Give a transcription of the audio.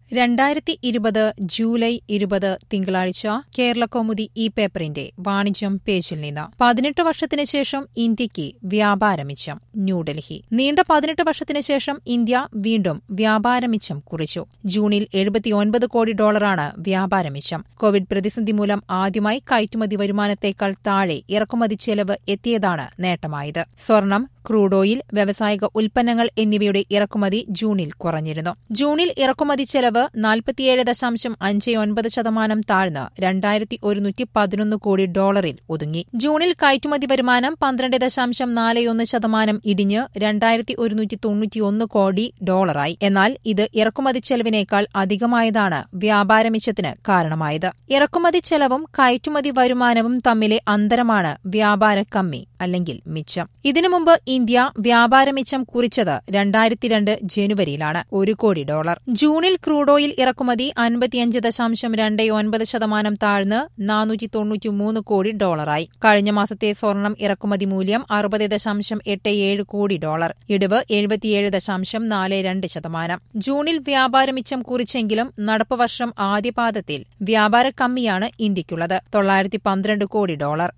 രണ്ടായിരത്തി ഇരുപത് ജൂലൈ ഇരുപത് തിങ്കളാഴ്ച കേരളകൗമുദി ഈ പേപ്പറിന്റെ വാണിജ്യം പേജിൽ നിന്ന് പതിനെട്ട് വർഷത്തിനു ശേഷം ഇന്ത്യയ്ക്ക് വ്യാപാരമിച്ചം ന്യൂഡൽഹി നീണ്ട പതിനെട്ട് വർഷത്തിനു ശേഷം ഇന്ത്യ വീണ്ടും വ്യാപാരമിച്ചം കുറിച്ചു ജൂണിൽ എഴുപത്തിയൊൻപത് കോടി ഡോളറാണ് വ്യാപാരമിച്ചം കോവിഡ് പ്രതിസന്ധി മൂലം ആദ്യമായി കയറ്റുമതി വരുമാനത്തേക്കാൾ താഴെ ഇറക്കുമതി ചെലവ് എത്തിയതാണ് നേട്ടമായത് സ്വർണം ക്രൂഡ് ഓയിൽ വ്യാവസായിക ഉൽപ്പന്നങ്ങൾ എന്നിവയുടെ ഇറക്കുമതി ജൂണിൽ കുറഞ്ഞിരുന്നു ജൂണിൽ ഇറക്കുമതി ചെലവ് നാൽപ്പത്തിയേഴ് ദശാംശം അഞ്ച് ഒൻപത് ശതമാനം താഴ്ന്ന് രണ്ടായിരത്തി ഒരുന്നൂറ്റി പതിനൊന്ന് കോടി ഡോളറിൽ ഒതുങ്ങി ജൂണിൽ കയറ്റുമതി വരുമാനം പന്ത്രണ്ട് ദശാംശം നാല് ഒന്ന് ശതമാനം ഇടിഞ്ഞ് രണ്ടായിരത്തി ഒരുന്നൂറ്റി തൊണ്ണൂറ്റിയൊന്ന് കോടി ഡോളറായി എന്നാൽ ഇത് ഇറക്കുമതി ചെലവിനേക്കാൾ അധികമായതാണ് വ്യാപാരമിച്ചത്തിന് കാരണമായത് ഇറക്കുമതി ചെലവും കയറ്റുമതി വരുമാനവും തമ്മിലെ അന്തരമാണ് വ്യാപാര കമ്മി അല്ലെങ്കിൽ മിച്ചം ഇതിനു മുമ്പ് ഇന്ത്യ വ്യാപാരമിച്ചം കുറിച്ചത് രണ്ടായിരത്തി രണ്ട് ജനുവരിയിലാണ് ഒരു കോടി ഡോളർ ജൂണിൽ ക്രൂഡ് ഓയിൽ ഇറക്കുമതി അൻപത്തിയഞ്ച് ദശാംശം രണ്ട് ഒൻപത് ശതമാനം താഴ്ന്ന് നാനൂറ്റി തൊണ്ണൂറ്റിമൂന്ന് കോടി ഡോളറായി കഴിഞ്ഞ മാസത്തെ സ്വർണം ഇറക്കുമതി മൂല്യം അറുപത് ദശാംശം എട്ട് ഏഴ് കോടി ഡോളർ ഇടിവ് എഴുപത്തിയേഴ് ദശാംശം നാല് രണ്ട് ശതമാനം ജൂണിൽ വ്യാപാരമിച്ചം കുറിച്ചെങ്കിലും നടപ്പ് വർഷം ആദ്യപാദത്തിൽ വ്യാപാര കമ്മിയാണ് ഇന്ത്യയ്ക്കുള്ളത് തൊള്ളായിരത്തി പന്ത്രണ്ട് കോടി ഡോളർ